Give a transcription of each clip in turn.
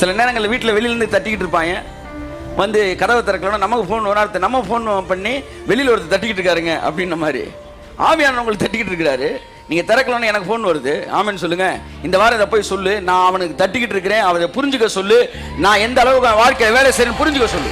சில நேரங்களில் வீட்டில் வெளியிலேருந்து தட்டிக்கிட்டு இருப்பாங்க வந்து கதவை திறக்கலாம் நமக்கு ஃபோன் ஒரு நேரத்தை நம்ம ஃபோன் பண்ணி வெளியில் ஒருத்தர் தட்டிக்கிட்டு இருக்காருங்க அப்படின்ன மாதிரி ஆவியானவர் உங்களுக்கு தட்டிக்கிட்டு இருக்கிறாரு நீங்கள் திறக்கலன்னு எனக்கு ஃபோன் வருது ஆமென்னு சொல்லுங்க இந்த வாரம் இதை போய் சொல்லு நான் அவனுக்கு தட்டிக்கிட்டு இருக்கிறேன் அவரை புரிஞ்சுக்க சொல்லு நான் எந்த அளவுக்கு அவன் வாழ்க்கையை வேலை செய்யணும் புரிஞ்சுக்க சொல்லு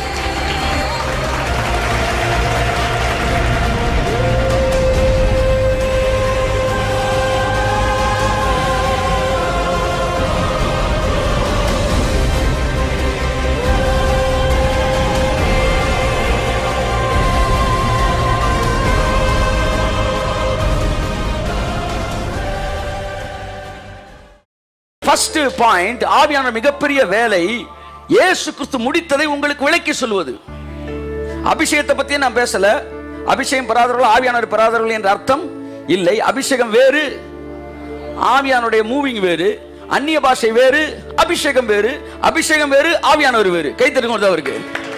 ஃபர்ஸ்ட் பாயிண்ட் ஆவியான மிகப்பெரிய வேலை இயேசு கிறிஸ்து முடித்ததை உங்களுக்கு விளக்கி சொல்வது அபிஷேகத்தை பத்தி நான் பேசல அபிஷேகம் பெறாதவர்கள் ஆவியானவர் பெறாதவர்கள் என்ற அர்த்தம் இல்லை அபிஷேகம் வேறு ஆவியானுடைய மூவிங் வேறு அந்நிய பாஷை வேறு அபிஷேகம் வேறு அபிஷேகம் வேறு ஆவியானவர் வேறு கை தருங்க அவருக்கு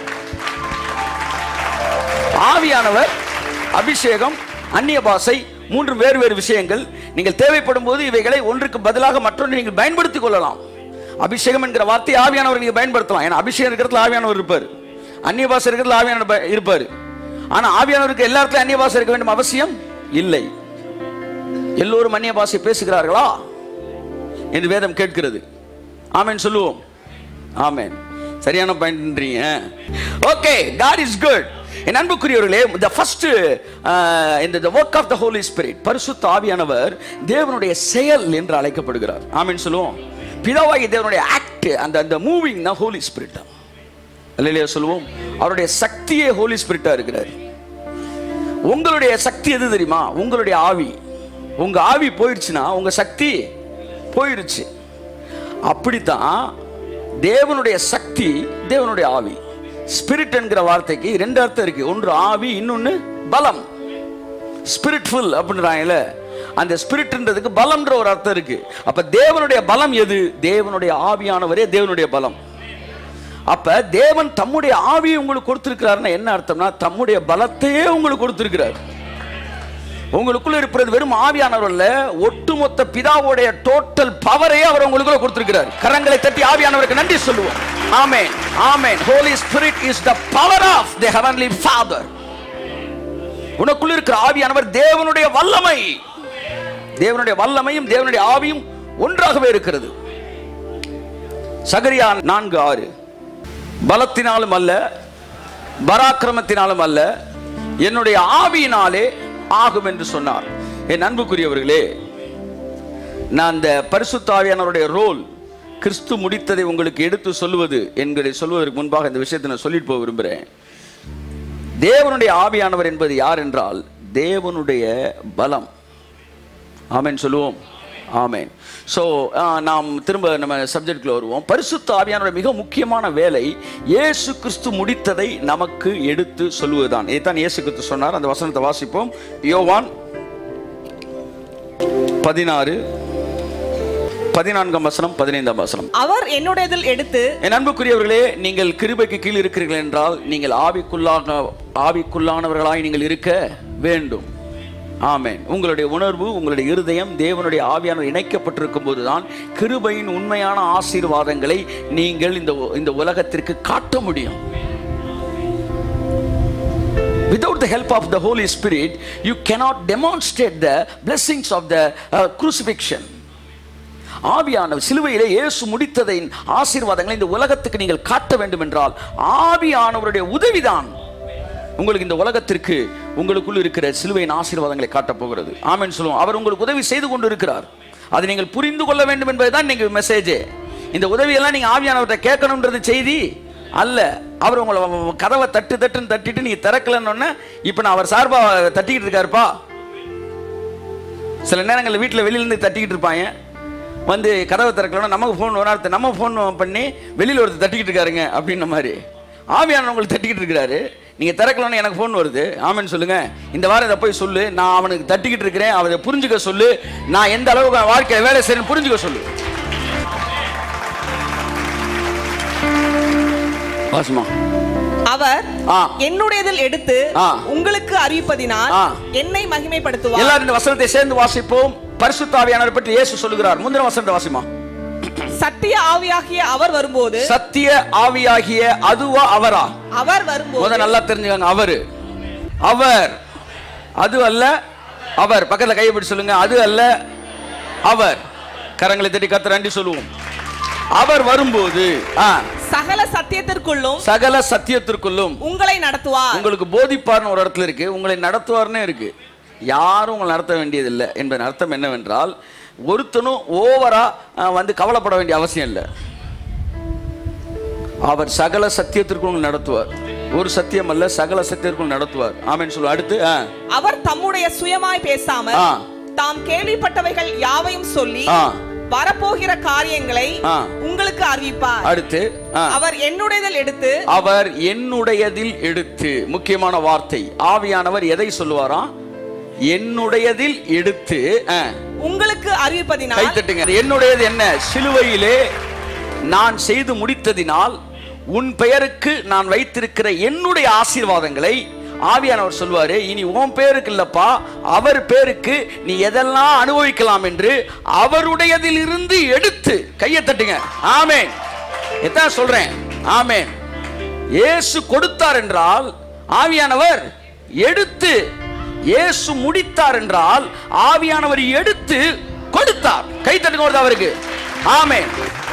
ஆவியானவர் அபிஷேகம் அந்நிய பாஷை மூன்று வேறு வேறு விஷயங்கள் நீங்கள் தேவைப்படும் போது இவைகளை ஒன்றுக்கு பதிலாக மற்றொன்று நீங்கள் பயன்படுத்திக் கொள்ளலாம் அபிஷேகம் என்கிற வார்த்தை ஆவியானவர் நீங்க பயன்படுத்தலாம் ஏன்னா அபிஷேகம் இருக்கிறதுல ஆவியானவர் இருப்பார் அந்நிய பாஷை இருக்கிறதுல ஆவியானவர் ப- இருப்பார் ஆனா ஆவியானவருக்கு எல்லா இடத்துலயும் அந்நிய பாஷை இருக்க வேண்டும் அவசியம் இல்லை எல்லோரும் அந்நிய பாஷை பேசுகிறார்களா என்று வேதம் கேட்கிறது ஆமென் சொல்லுவோம் ஆமென் சரியான பாயிண்ட்ன்றீங்க ஓகே காட் இஸ் குட் என் அன்புக்குரியவர்களே த ஃபர்ஸ்ட் இந்த the work of the Holy Spirit பரிசுத்த ஆவியானவர் தேவனுடைய செயல் என்று அழைக்கப்படுகிறார் ஆமென் சொல்லுவோம் பிதாவாகிய தேவனுடைய ஆக்ட் அந்த அந்த மூவிங் தான் ஹோலி ஸ்பிரிட் இல்லையா சொல்லுவோம் அவருடைய சக்தியே ஹோலி ஸ்பிரிட்டா இருக்கிறார் உங்களுடைய சக்தி எது தெரியுமா உங்களுடைய ஆவி உங்க ஆவி போயிடுச்சுன்னா உங்க சக்தி போயிடுச்சு அப்படித்தான் தேவனுடைய சக்தி தேவனுடைய ஆவி ஸ்பிரிட் என்கிற வார்த்தைக்கு ரெண்டு அர்த்தம் இருக்கு ஒன்று ஆவி இன்னொன்னு பலம் ஸ்பிரிட்ஃபுல் அப்படின்றாங்கல்ல அந்த ஸ்பிரிட்ன்றதுக்கு பலம்ன்ற ஒரு அர்த்தம் இருக்கு அப்ப தேவனுடைய பலம் எது தேவனுடைய ஆவியானவரே தேவனுடைய பலம் அப்ப தேவன் தம்முடைய ஆவியை உங்களுக்கு கொடுத்திருக்கிறாருன்னா என்ன அர்த்தம்னா தம்முடைய பலத்தையே உங்களுக்கு கொடுத்திருக்கிறார் உங்களுக்குள்ள இருப்பது வெறும் ஆவியானவர் அல்ல ஒட்டுமொத்த பிதாவுடைய டோட்டல் பவரையே அவர் உங்களுக்குள்ள கொடுத்திருக்கிறார் கரங்களை தட்டி ஆவியானவருக்கு நன்றி சொல்லுவோம் amen amen Holy Spirit is the power of the heavenly father உனக்குள்ள இருக்கிற ஆவியானவர் தேவனுடைய வல்லமை தேவனுடைய வல்லமையும் தேவனுடைய ஆவியும் ஒன்றாகவே இருக்கிறது சகரியா நான்கு ஆறு பலத்தினாலும் அல்ல பராக்கிரமத்தினாலும் அல்ல என்னுடைய ஆவியினாலே ஆகும் என்று சொன்னார் என் அன்புக்குரியவர்களே நான் அந்த பரிசுத்த ஆவியானவருடைய ரோல் கிறிஸ்து முடித்ததை உங்களுக்கு எடுத்து சொல்லுவது என்கிறதை சொல்வதற்கு முன்பாக இந்த விஷயத்தை நான் சொல்லிட்டு போக விரும்புகிறேன் தேவனுடைய ஆவியானவர் என்பது யார் என்றால் தேவனுடைய பலம் ஆமென் சொல்லுவோம் ஆமென் ஸோ நாம் திரும்ப நம்ம சப்ஜெக்ட்ல வருவோம் பரிசுத்த ஆவியானோட மிக முக்கியமான வேலை இயேசு கிறிஸ்து முடித்ததை நமக்கு எடுத்து சொல்லுவதுதான் இதைத்தான் இயேசு கிறிஸ்து சொன்னார் அந்த வசனத்தை வாசிப்போம் யோவான் பதினாறு பதினான்காம் வசனம் பதினைந்தாம் வசனம் அவர் என்னுடையதில் எடுத்து என் அன்புக்குரியவர்களே நீங்கள் கிருபைக்கு கீழ் இருக்கிறீர்கள் என்றால் நீங்கள் ஆவிக்குள்ளாக ஆவிக்குள்ளானவர்களாய் நீங்கள் இருக்க வேண்டும் ஆமென் உங்களுடைய உணர்வு உங்களுடைய இருதயம் தேவனுடைய ஆவியானவர் இணைக்கப்பட்டிருக்கும் போதுதான் கிருபையின் உண்மையான ஆசீர்வாதங்களை நீங்கள் இந்த இந்த உலகத்திற்கு காட்ட முடியும் without the help of the holy spirit you cannot demonstrate the blessings of the uh, crucifixion ஆவியானவர் சிலுவையிலே இயேசு முடித்ததை ஆசீர்வாதங்களை இந்த உலகத்துக்கு நீங்கள் காட்ட வேண்டும் என்றால் ஆவியானவருடைய உதவிதான் உங்களுக்கு இந்த உலகத்திற்கு உங்களுக்குள் இருக்கிற சிலுவையின் ஆசீர்வாதங்களை காட்டப் போகிறது ஆமென் சொல்லுவோம் அவர் உங்களுக்கு உதவி செய்து கொண்டு இருக்கிறார் அதை நீங்கள் புரிந்து கொள்ள வேண்டும் என்பதுதான் நீங்க மெசேஜே இந்த உதவியெல்லாம் நீங்க ஆவியானவர்கிட்ட கேட்கணுன்றது செய்தி அல்ல அவர் உங்களை கதவை தட்டு தட்டுன்னு தட்டிட்டு நீங்க திறக்கலன்னு இப்ப நான் அவர் சார்பா தட்டிக்கிட்டு இருக்காருப்பா சில நேரங்களில் வீட்டில் வெளியிலேருந்து தட்டிக்கிட்டு இருப்பாங்க வந்து கதவை திறக்கலன்னா நமக்கு ஃபோன் ஒரு நேரத்தை நம்ம ஃபோன் பண்ணி வெளியில் ஒருத்தர் தட்டிக்கிட்டு இருக்காருங்க அப்படின்ன மாதிரி ஆவியான உங்களுக்கு தட்டிக்கிட்டு இருக்கிறாரு நீங்கள் திறக்கலன்னு எனக்கு ஃபோன் வருது ஆமென்னு சொல்லுங்க இந்த வாரம் இதை போய் சொல்லு நான் அவனுக்கு தட்டிக்கிட்டு இருக்கிறேன் அவரை புரிஞ்சுக்க சொல்லு நான் எந்த அளவுக்கு அவன் வாழ்க்கையை வேலை செய்யணும் புரிஞ்சுக்க சொல்லு வாசுமா அவர் ஆ. என்னுடையதில் எடுத்து ஆ. உங்களுக்கு அறிவிப்பதினால் ஆ. என்னை மகிமைப்படுத்துவார் எல்லாரும் இந்த வசனத்தை சேர்ந்து வாசிப்போம் பரிசுத்தாவியானவர் பற்றி இயேசு சொல்லுகிறார் முந்தின வசனத்தை வாசிமா சத்திய ஆவியாகிய அவர் வரும்போது சத்திய ஆவியாகிய அதுவா அவரா அவர் வரும்போது முத நல்லா தெரிஞ்சுக்கங்க அவரு அவர் அது அல்ல அவர் பக்கத்துல கையை பிடிச்சு சொல்லுங்க அது அல்ல அவர் கரங்களை தட்டி கத்த நன்றி சொல்லுவோம் அவர் வரும்போது ஆ, சகல சத்தியத்திற்குள்ளும் சகல சத்தியத்திற்குள்ளும் உங்களை நடத்துவார் உங்களுக்கு போதிப்பார்னு ஒரு இடத்துல இருக்கு உங்களை நடத்துவார்னு இருக்கு யாரும் உங்களை நடத்த வேண்டியதில்லை என்பதன் அர்த்தம் என்னவென்றால் ஒருத்தனும் ஓவரா அஹ், வந்து கவலைப்பட வேண்டிய அவசியம் இல்லை அவர் சகல சத்தியத்திற்குள் உங்களை நடத்துவார் ஒரு சத்தியம் அல்ல சகல சத்தியத்திற்குள் நடத்துவார் ஆமென்னு சொல்லுவோம் அடுத்து ஆ, அவர் தம்முடைய சுயமாய் பேசாமல் ஆ. தாம் கேள்விப்பட்டவைகள் யாவையும் சொல்லி ஆ. வரப்போகிற காரியங்களை ஆ. உங்களுக்கு அறிவிப்பார் அடுத்து ஆ, அவர் என்னுடையதில் எடுத்து அவர் என்னுடையதில் எடுத்து முக்கியமான வார்த்தை ஆவியானவர் எதை சொல்லுவாராம் என்னுடையதில் எடுத்து ஆ, உங்களுக்கு அறிவிப்பதினால் கை தட்டுங்க என்னுடையது என்ன சிலுவையிலே நான் செய்து முடித்ததினால் உன் பெயருக்கு நான் வைத்திருக்கிற என்னுடைய ஆசீர்வாதங்களை ஆவியானவர் சொல்வாரு இனி உன் பேருக்கு இல்லப்பா அவர் பேருக்கு நீ எதெல்லாம் அனுபவிக்கலாம் என்று அவருடையதில் இருந்து எடுத்து கையை தட்டுங்க ஆமென் எத்தான் சொல்றேன் ஆமென் இயேசு கொடுத்தார் என்றால் ஆவியானவர் எடுத்து இயேசு முடித்தார் என்றால் ஆவியானவர் எடுத்து கொடுத்தார் கை தட்டுங்க அவருக்கு ஆமென்